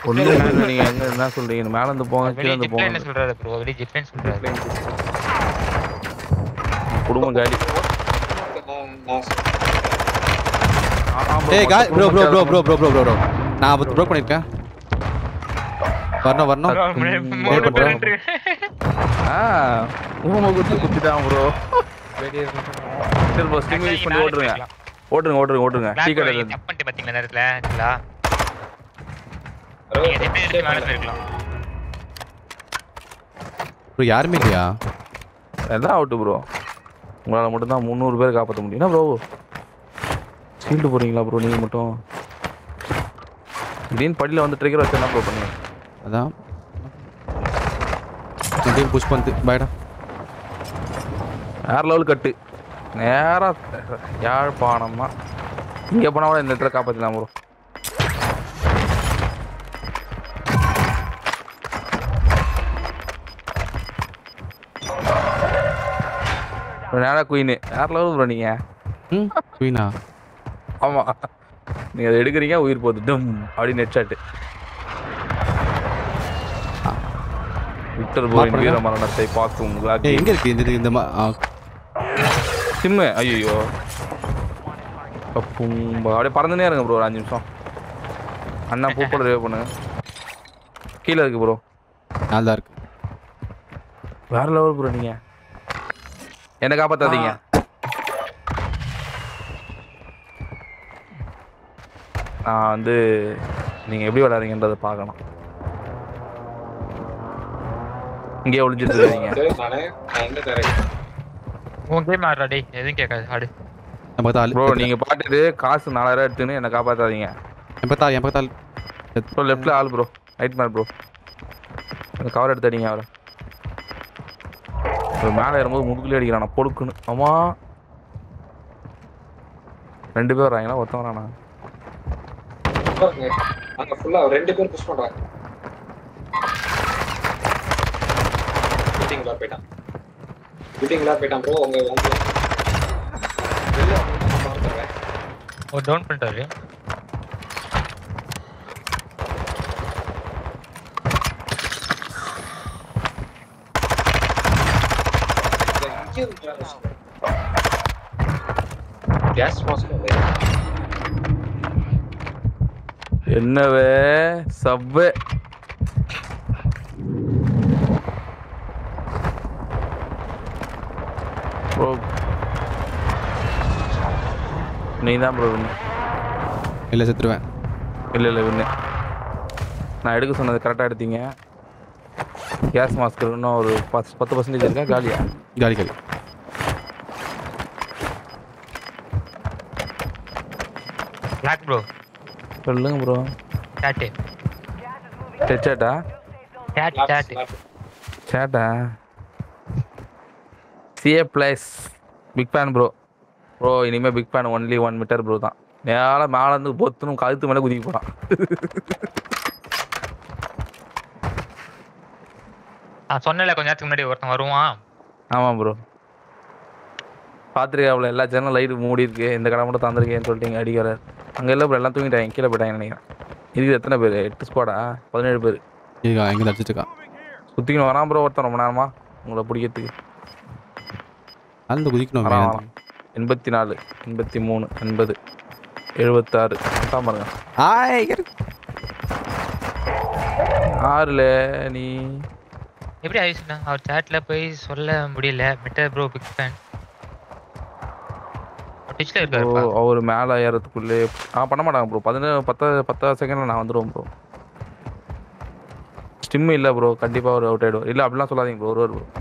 ஒண்ணு நீங்க எங்க என்ன சொல்றீங்க மேல இருந்து போங்க கீழ வெளியே இருந்து ஜிப்ல என்ன போங்க சொல்றாரு ப்ரோ வெளியே ஜிப்லைன் சொல்றாரு குடும்பம் காலி ஆ- ஆ bro, ஏய் மொத்த கா ப்ரோ ப்ரோ ப்ரோ குடும்பம் bro bro bro bro bro நான் ப்ரோ பண்ணியிருக்கேன் வரணும் வரணும் மூணு பண்றேன். பேர் இருக்கு. ஆ ஊம குத்தி குத்திட்டான் ப்ரோ சரி ப்ரோ ஸ்டிங் யூஸ் பண்ணி நாலு ஓட்டுருங்க பேர்லாம். ஓட்டுருங்க ஓட்டுருங்க ஓட்டுருங்க டீ Black கடையில Bro, இருந்து தப்பு பண்ணிட்டு பாத்தீங்களா நேரத்துல ஆக்சுவலா நீங்க ஜிப்லைன் எடுத்து மேல போயிருக்கலாம் ப்ரோ யாருமே இல்லையா எல்லாம் அவுட்டு ப்ரோ உங்களால் மட்டும்தான் முந்நூறு பேர் காப்பாற்ற முடியும் என்ன ப்ரோ ஃபீல்டு போறீங்களா ப்ரோ நீங்கள் மட்டும் திடீர்னு படியில் வந்து ட்ரிகர் வச்சு என்ன ப்ரோ பண்ணீங்க அதான் டீம் புஷ் பண்ணிட்டு பாய்டா வேற லெவல் கட்டு நேராக யாழ்ப்பாணமா இங்கே போனால் கூட இந்த இடத்துல காப்பாற்றலாம் ப்ரோ நேராக குயின்னு வேற லெவல் ப்ரோ நீங்கள் ம் குயினா ஆமாம் நீங்கள் அதை எடுக்கிறீங்க உயிர் போகுது டும் அப்படின்னு நெட் ஷாட்டு விக்டர் போரின் பண்ணுங்க. வீர மரணத்தை பார்க்கும் ஏய் எங்க இருக்கு இந்த இது- இந்த மா- ஆ, சிம்மு ஐயோ அப்படியே பறந்துனே இருங்க ப்ரோ ஒரு அஞ்சு நிமிஷம் அண்ணா பூப்போட ரிவே பண்ணுங்க கீழே இருக்கு ப்ரோ நாலு தான் இருக்கு வேற லெவல் ப்ரோ நீங்க என்ன காப்பாத்தாதீங்க நான் வந்து நீங்க எப்படி விளையாடுறீங்கன்றதை பார்க்கணும் இங்கே ஒளிஞ்சிட்டு இருக்கீங்க நானே நான் எங்க தரேன் உன் கேம் ஆடுறா டேய் எதுவும் கேட்காது ஆடு என் பக்கத்து ஆள் ப்ரோ நீங்க பாட்டுட்டு காசு நாலாயிரம் எடுத்துன்னு என்ன காப்பாத்தாதீங்க என் பக்கத்து ஆள் என் பக்கத்து ஆள் ப்ரோ லெஃப்ட்ல ஆள் ப்ரோ ரைட் மேன் ப்ரோ அந்த கவர் எடுத்து அடிங்க அவரை ஒரு மேலே ஏறும்போது முதுகுலி அடிக்கிறானா பொடுக்குன்னு ஆமா ரெண்டு பேர் வராங்களா ஒருத்தன் வரானா பாருங்க அங்க ஃபுல்லா ரெண்டு பேர் புஷ் பண்றாங்க பில்டிங்ல போயிட்டான் பில்டிங்ல போயிட்டான் ப்ரோ உங்க உங்க வெளில வந்து நான் பார்த்துறேன் ஒரு டவுன் பண்ணிட்டாரு கேஸ் மாஸ்க் என்னவே சவ்வே ப்ரோ நீ தான் ப்ரோ வின்னு இல்லை செத்துருவேன் இல்லை இல்லை வின்னு நான் எடுக்க சொன்னது கரெக்டாக எடுத்தீங்க கேஸ் மாஸ்க் இன்னும் ஒரு பத்து பத்து பர்சன்டேஜ் இருக்கா காலியா காலி காலி பிளாக் ப்ரோ சொல்லுங்க ப்ரோ சாட்டு டெச்சாட்டா சாட் சாட் சேட்டா சிஏ place big fan bro bro இனிமேல் big fan only one meter bro தான் நேராக மேலே இருந்து பொத்துணும் கழுத்து மேலே குதிக்க போகிறான் நான் சொன்னல கொஞ்ச நேரத்துக்கு முன்னாடி ஒருத்தன் வருவான் ஆமாம் ப்ரோ பார்த்துருக்காப்புல எல்லா சேனலும் லைட்டு மூடி இருக்கு இந்த கடை மட்டும் தந்திருக்கேன்னு சொல்லிட்டு அடிக்கிறார் அங்கே இல்லை ப்ரோ எல்லாம் தூங்கிட்டாங்க கீழே போயிட்டாங்கன்னு நினைக்கிறேன் இருக்குது எத்தனை பேர் எட்டு ஸ்குவாடா பதினேழு பேர் இருக்கா எங்கே அடிச்சிட்டு இருக்கான் சுற்றிக்கணும் வரான் ப்ரோ ஒருத்தன் ரொம்ப நேரமா உங்களை பிடிக்கிறதுக்கு அந்த குதிக்கணும் வரான் மேல. வரான் எண்பத்தி நாலு எண்பத்தி மூணு எண்பது எழுபத்தாறு தான் பாருங்க ஆய் இங்க இருக்கு. ஆறுல நீ எப்படி ஆயிடுச்சுண்ணா அவர் சாட்ல போய் சொல்ல முடியல மிட்டர் ப்ரோ பிக் ஃபேன் டிச்ல ப்ரோ இருக்காருப்பா அவர் மேலே ஏறதுக்குள்ளே ஆ பண்ண மாட்டாங்க ப்ரோ பதினேழு பத்து பத்தாவது செகண்டில் நான் வந்துடுவேன் ப்ரோ ஸ்டிம் இல்லை ப்ரோ கண்டிப்பாக ஒரு அவுட் ஆகிடுவார் இல்லை அப்படிலாம் சொல்லாதீங்க ப்ரோ ஒரு ப்ரோ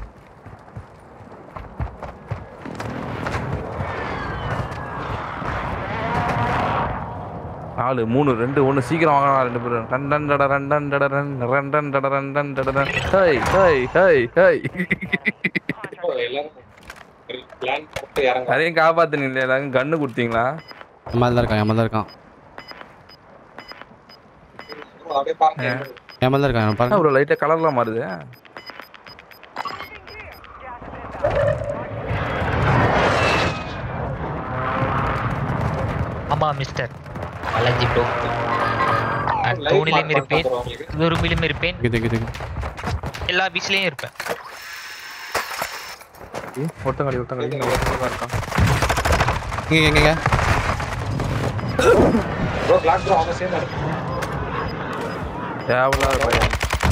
நாலு மூணு ரெண்டு ஒன்று சீக்கிரம் வாங்கலாம் ரெண்டு பேரும் டன் டன் டட ரன் டன் டட ரன் ரன் டன் டட ரன் டன் டட ரன் ஹை ஹை ஹை ஹை எல்லாரும் பிளான் போட்டு இறங்க அதையும் காப்பாத்துனீங்களே எல்லாரும் கண்ணு கொடுத்தீங்களா என் மேல தான் இருக்கான் என் மேல தான் இருக்கான் அப்படியே பாருங்க என் மேல தான் இருக்கான் என்ன பாருங்க ப்ரோ லைட்டாக கலர்லாம் மாறுது ஆமா மிஸ்டர் பாலாஜி ப்ரோ நான் Live தோணிலையும் mark இருப்பேன் பண்ணிட்டான் bro உங்களுக்கு. துரும்பிலும் இருப்பேன் இங்கே இங்கே இங்கே எல்லா பீச்லயும் இருப்பேன் ஒட்டங்காடி ஒட்டங்காடி இங்க ஒருத்தன் இருக்கான் இங்கே இங்கே Bro, black bro, அவன் சேர்ந்து அடி. தேவையில்லாத பையன்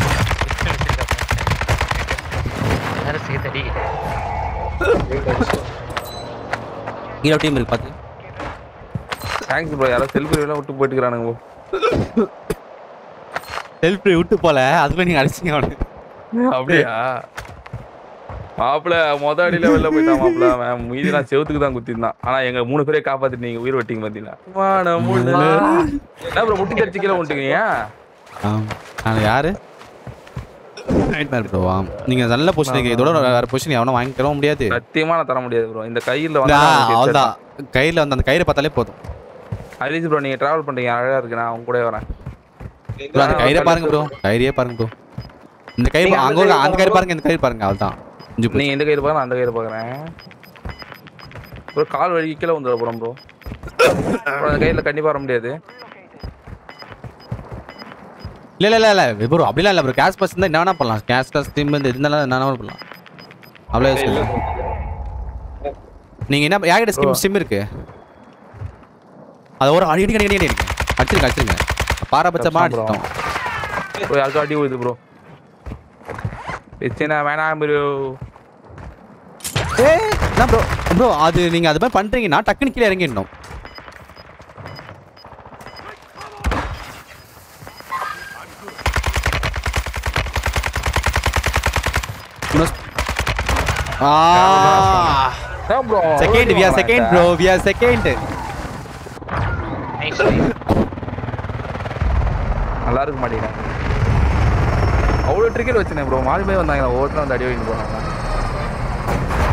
எல்லாரும் சேர்த்து அடி Wait, அடிச்சிட்டோம். கீழே டீம் இருக்கு பார்த்து தேங்க்ஸ் ப்ரோ யாரோ செல்ஃபி எல்லாம் விட்டு போயிட்டுக்கிறானுங்க bro. செல்ஃப் விட்டு போல அதுக்குள்ள நீங்கள் அடிச்சிங்க அவனுக்கு அப்படியா மாப்பிள மொத அடியில வெளில போயிட்டான் மாப்பிள அவன் மீதி நான் செவத்துக்கு தான் குத்திருந்தான் ஆனா எங்க மூணு பேரே காப்பாத்திட்டு நீங்க உயிர் வெட்டிங்க பாத்தீங்களா வானமுள்ள என்ன ப்ரோ முட்டி கடிச்சு கீழே விட்டுக்கீங்க ஆ நான் யாரு நைட் மேர் ப்ரோ நீங்கள் நல்ல பொசிஷன் இதோட வேறு பொசிஷன் எவனும் வாங்கி தரவும் முடியாது சத்தியமா நான் தர முடியாது ப்ரோ இந்த கையில ஆ, வந்து அவ்வளோதான் கையில் வந்து அந்த கயிறை பார்த்தாலே போதும் ஹரிஸ் ப்ரோ நீங்க டிராவல் பண்றீங்க அழகா இருக்கு நான் உங்க கூட வரேன் ப்ரோ அந்த கயிறை பாருங்க ப்ரோ கயிறையே பாருங்க ப்ரோ இந்த கயிறு நீங்க அங்கே அந்த அந்த கயிறு பாருங்க இந்த கயிறு பாருங்க அவ்வளோதான் இஞ்சி போச்சு. நீங்க இந்த கயிறு பாருங்க நான் அந்த கயிறு பாக்குறேன் ப்ரோ கால் வழி கீழே வந்துட போறோம் ப்ரோ அந்த கையில கண்டிப்பா வர முடியாது இல்ல இல்ல இல்ல இல்ல ப்ரோ அப்படிலாம் இல்ல ப்ரோ கேஷ் பஸ் இருந்தா என்ன வேணா பண்ணலாம் கேஷ் காசு ஸ்டீம் இந்த இருந்தாலும் என்ன வேணா பண்ணலாம் அவ்வளோ யூஸ் இல்ல பண்ணலாம் bro. நீங்க என்ன யார்கிட்ட ஸ்டீம் ஸ்டீம் இருக்கு அது ஒரு அடி அடி அடி அடி அடி அடிச்சிருங்க அடிச்சிருங்க பாரபட்சமா bro. அடிச்சிட்டோம் ப்ரோ யாருக்கும் அடி விழுது ப்ரோ பிரச்சனை வேணாம் ப்ரோ ஏய் என்ன ப்ரோ ப்ரோ அது நீங்க அது மாதிரி பண்றீங்கன்னா டக்குனு கீழே இறங்கிடணும் second we are second bro we are second nice நல்லா இருக்க மாட்டேங்கிறேன் அவ்வளோ ட்ரிக்கெட் வச்சுனேன் ப்ரோ மாறி போய் வந்தாங்க ஓட்டுனா வந்து அடி வாங்கிட்டு போனாங்க